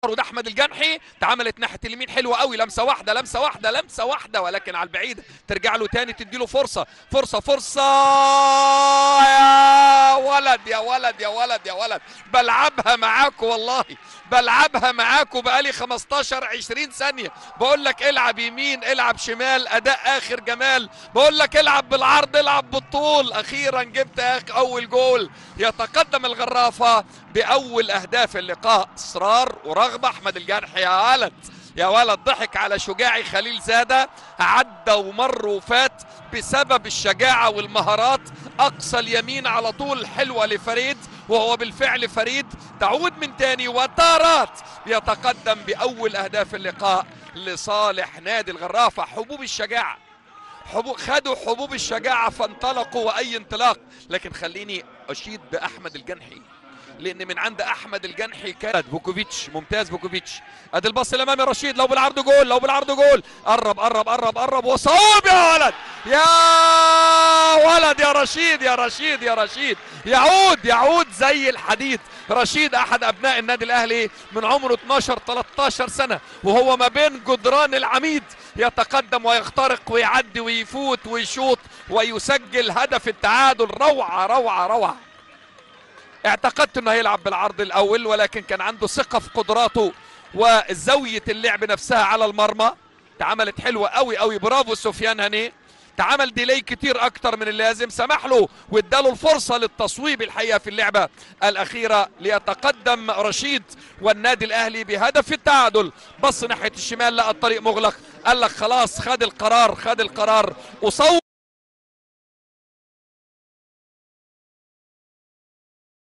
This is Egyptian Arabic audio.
اصرار وده احمد الجنحي اتعملت ناحيه اليمين حلوه قوي لمسه واحده لمسه واحده لمسه واحده ولكن على البعيده ترجع له تاني تديله فرصه فرصه فرصه يا ولد يا ولد يا ولد يا ولد بلعبها معاكم والله بلعبها معاكم بقالي 15 20 ثانيه بقول لك العب يمين العب شمال اداء اخر جمال بقول لك العب بالعرض العب بالطول اخيرا جبت اخ اول جول يتقدم الغرافه باول اهداف اللقاء اصرار ورغبه احمد الجرح يا ولد يا ولد ضحك على شجاعي خليل زاده عدى ومر وفات بسبب الشجاعه والمهارات اقصى اليمين على طول حلوه لفريد وهو بالفعل فريد تعود من تاني وتارات يتقدم باول اهداف اللقاء لصالح نادي الغرافه حبوب الشجاعه حبوب خدوا حبوب الشجاعه فانطلقوا واي انطلاق لكن خليني اشيد باحمد الجنحي لان من عند احمد الجنحي كان بوكوفيتش ممتاز بوكوفيتش ادي الباص الامامي رشيد لو بالعرض جول لو بالعرض جول قرب قرب قرب قرب وصوب يا ولد يا ولد يا رشيد يا رشيد يا رشيد يعود يعود زي الحديد رشيد احد ابناء النادي الاهلي من عمره 12 13 سنه وهو ما بين جدران العميد يتقدم ويخترق ويعدي ويفوت ويشوط ويسجل هدف التعادل روعه روعه روعه اعتقدت انه هيلعب بالعرض الاول ولكن كان عنده ثقه في قدراته وزاويه اللعب نفسها على المرمى اتعملت حلوه قوي قوي برافو سفيان هني اتعمل ديلي كتير اكتر من اللازم سمح له واداله الفرصه للتصويب الحقيقه في اللعبه الاخيره ليتقدم رشيد والنادي الاهلي بهدف التعادل بص ناحيه الشمال لقى الطريق مغلق قال لك خلاص خد القرار خد القرار وصوب